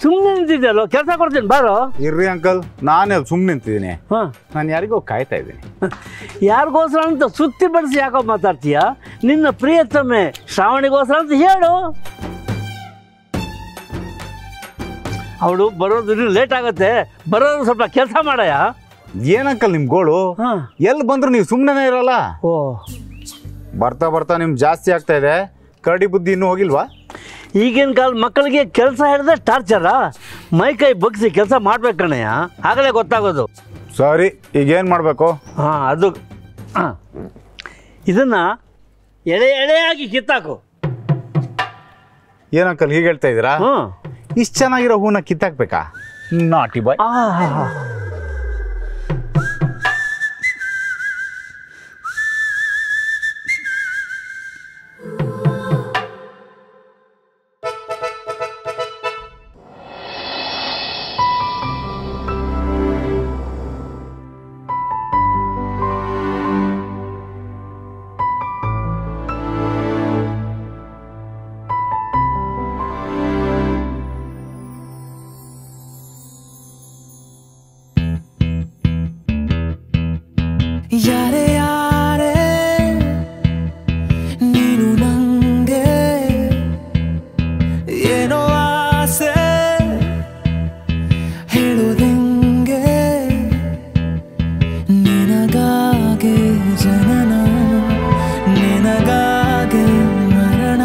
ಸುಮ್ಮನೆ ನಿಂತಿದ್ಯಲ್ಲೋ ಕೆಲಸ ಕೊಡ್ತೀನಿ ಬಾರೋ ಇರ್ರಿ ಅಂಕಲ್ ನಾನೇ ಸುಮ್ಮನೆ ನಿಂತಿದ್ದೀನಿ ಹಾಂ ನಾನು ಯಾರಿಗೋ ಕಾಯ್ತಾ ಇದ್ದೀನಿ ಯಾರಿಗೋಸ್ಕರ ಅಂತ ಸುತ್ತಿ ಬಡಿಸಿ ಯಾಕೋ ಮಾತಾಡ್ತೀಯ ನಿನ್ನ ಪ್ರಿಯತಮೆ ಶ್ರಾವಣಿಗೋಸ್ಕರ ಅಂತ ಹೇಳು ಅವಳು ಬರೋದು ಇನ್ನೂ ಲೇಟ್ ಆಗುತ್ತೆ ಬರೋದು ಸ್ವಲ್ಪ ಕೆಲಸ ಮಾಡಯ್ಯ ಏನಂಕಲ್ ನಿಮ್ಮ ಗೋಳು ಹಾಂ ಎಲ್ಲಿ ಬಂದ್ರು ನೀವು ಸುಮ್ಮನೆ ಇರಲ್ಲ ಓ ಬರ್ತಾ ಬರ್ತಾ ನಿಮ್ಗೆ ಜಾಸ್ತಿ ಆಗ್ತಾ ಇದೆ ಕರಡಿ ಬುದ್ಧಿ ಇನ್ನೂ ಹೋಗಿಲ್ವಾ ಈಗಿನ ಕಾಲ ಮಕ್ಕಳಿಗೆ ಕೆಲಸ ಹಿಡಿದ್ರೆ ಟಾರ್ಚರ ಮೈ ಕೈ ಬಗ್ಸಿ ಕೆಲಸ ಮಾಡ್ಬೇಕಣ್ಣಯ್ಯ ಆಗಲೇ ಗೊತ್ತಾಗೋದು ಸರಿ ಈಗೇನು ಮಾಡಬೇಕು ಹಾಂ ಅದು ಹಾಂ ಇದನ್ನು ಎಳೆ ಎಳೆಯಾಗಿ ಕಿತ್ತಾಕು ಏನಂಕಲ್ ಹೀಗೆ ಹೇಳ್ತಾ ಇದ್ದೀರಾ ಹ್ಞೂ ಇಷ್ಟು ಚೆನ್ನಾಗಿರೋ ಹೂನ ಕಿತ್ತಾಕ್ಬೇಕಾ ನಾಟಿ ಬಾಯ್ ಆ ಯಾರೇ ಯಾರೇ ನೀನು ನಂಗೆ ಏನೋ ಆಸೆ ಹೇಳೋದೆಂಗೆ ನಿನಗಾಗೆ ಜನನ ನಿನಗಾಗೆ ಮರಣ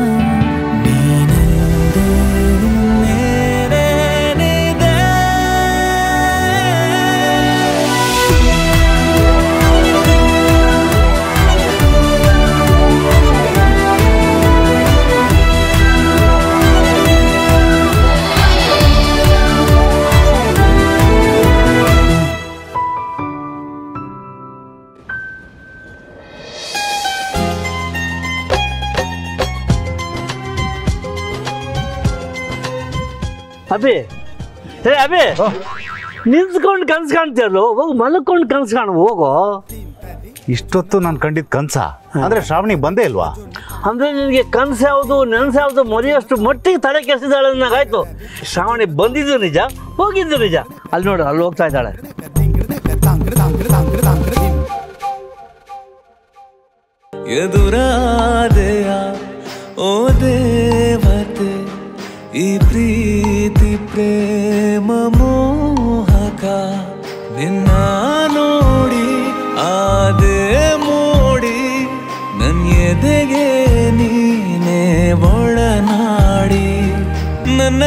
ನೀನಲ್ಲದೆ ಇನ್ನೇನೇನಿದೆ? ಅಭಿ ಹೇ ಅಭಿ ನಿಂತ್ಕೊಂಡು ಕನ್ಸು ಕಾಣ್ತೀಯಲ್ಲೋ ಹೋಗು ಮಲ್ಕೊಂಡು ಕನ್ಸು ಕಾಣು ಹೋಗೋ ಇಷ್ಟೊತ್ತು ನಾನು ಕಂಡಿದ್ದು ಕನ್ಸ ಅಂದ್ರೆ ಶ್ರಾವಣಿ ಬಂದೇ ಇಲ್ವಾ ಅಂದ್ರೆ ನಿನಗೆ ಕನ್ಸು ಯಾವುದು ನೆನ್ಸು ಯಾವುದು ಮರೆಯೋಷ್ಟು ಮಟ್ಟಿಗೆ ತಲೆ ಕೆಸಿದಾಳೆ ಅನ್ನೋಂಗಾಯ್ತು ಶ್ರಾವಣಿ ಬಂದಿದ್ದು ನಿಜ ಹೋಗಿದ್ದು ನಿಜ ಅಲ್ಲಿ ನೋಡು ಅಲ್ಲಿ ಹೋಗ್ತಾ ಇದ್ದಾಳೆ ಎದುರಾದೆಯ ಓ ದೇವತೆ ಈ ಪ್ರೀತಿ ಪ್ರೇಮ ಮೋಹಕ ನಿನ್ನ ನೋಡಿ ಆದೆ ಮೋಡಿ ನನ್ನ ಎದೆಗೆ ನೀನೇ ಒಳನಾಡಿ ನನ್ನ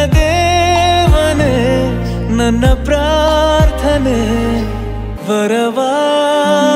ದೇವನೇ ನನ್ನ ಪ್ರಾರ್ಥನೆ ವರವಾ